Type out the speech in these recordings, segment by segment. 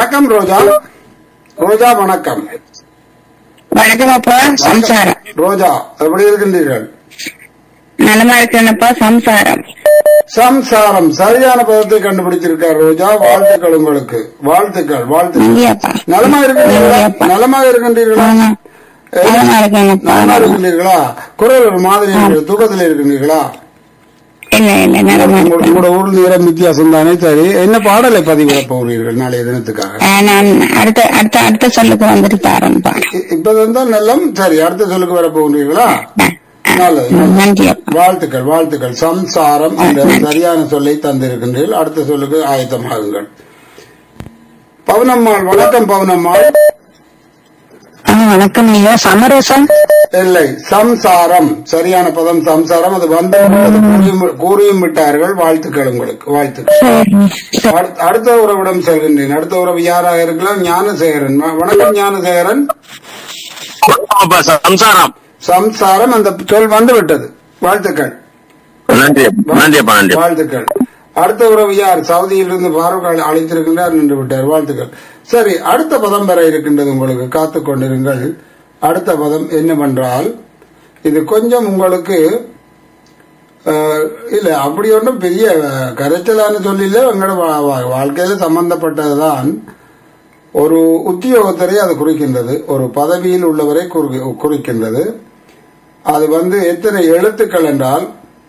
வணக்கம் ரோஜா ரோஜா வணக்கம் வணக்கம் அப்பா சம்சாரம் ரோஜா எப்படி இருக்கின்றீர்கள் நலமா இருக்கேனப்பா சம்சாரம் சம்சாரம் சரியான பதத்தை கண்டுபிடித்திருக்கார் ரோஜா வாழ்த்துக்கள் உங்களுக்கு வாழ்த்துக்கள் வாழ்த்துக்கள் இங்கேயாப்பா நலமா இருக்கின்றீர்களா நலமாக இருக்கின்றீர்களா ஆமா. நலமா இருக்கேனப்பா நலமா இருக்கின்றீர்களா குரல் ஒரு மாதிரி இருக்கிறது. தூக்கத்தில் இருக்கின்றீர்களா இல்ல இல்ல நலமா உங்க- இருக்கேன் உங்களோட ஊர் நேரம் வித்தியாசம் தானே சரி என்ன பாடலை பதிவிட போகிறீர்கள் நாளைய தினத்துக்காக ஆ, நான் அடுத்த அடுத்த அடுத்த சொல்லுக்கு வந்துட்டு தாரேன்ப்பா இ- இப்ப இருந்தால் நல்லம் சரி அடுத்த சொல்லுக்கு வர போகிறீர்களா நல்லது நல்லது. நன்றி அப்பா வாழ்த்துக்கள் வாழ்த்துக்கள் சம்சாரம் என்ற சரியான சொல்லை தந்திருக்கின்றீர்கள் அடுத்த சொல்லுக்கு ஆயத்தமாகுங்கள் பவனம்மாள் வணக்கம் பவனம்மாள் ஆ, வணக்கம் ஐயா சமரசம் இல்லை சம்சாரம் சரியான பதம் சம்சாரம் அது வந்து அது கூறியும்- கூறியும் விட்டார்கள் வாழ்த்துக்கள் உங்களுக்கு வாழ்த்துக்கள் சரி சரி. அடுத்த- அடுத்த உறவிடம் செல்கின்றேன் அடுத்த உறவு யாராக இருக்கலாம் ஞானசேகரன் வ- வணக்கம் ஞானசேகரன் அப்பா, சம்சாரம் சம்சாரம் அந்த சொல் வந்து விட்டது வாழ்த்துக்கள் நன்றி நன்றிப்பா நன்றி வாழ்த்துக்கள் அடுத்த உறவு யார் சவுதியிலிருந்து பாரூக் அழை- அழைத்திருக்கின்றார் நின்று விட்டார் வாழ்த்துக்கள் சரி அடுத்த பதம் பெற இருக்கின்றது உங்களுக்கு காத்துக் கொண்டிருங்கள் அடுத்த பதம் என்னவென்றால் இது கொஞ்சம் உங்களுக்கு அஹ், இல்ல அப்படி ஒன்றும் பெரிய அஹ், கரைச்சலான சொல்லில எங்களோட வா- வா- வாழ்க்கையில சம்பந்தப்பட்டதுதான் ஒரு உத்தியோகத்தரை அது குறிக்கின்றது ஒரு பதவியில் உள்ளவரை குறி- குறிக்கின்றது அது வந்து எத்தனை எழுத்துக்கள் என்றால்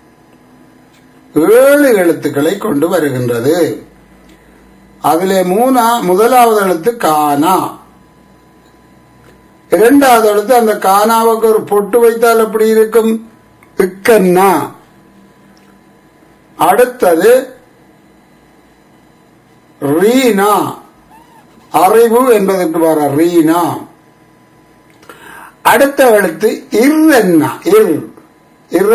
ஏழு எழுத்துக்களை கொண்டு வருகின்றது அதிலே மூணா முதலாவது எழுத்து கானா இரண்டாவது எழுத்து அந்த கானாவுக்கு ஒரு பொட்டு வைத்தால் எப்படி இருக்கும் இக்கன்னா அடுத்தது ரீனா அறிவு என்பதற்கு வர ரீனா அடுத்த எழுத்து இர் என்ன இர்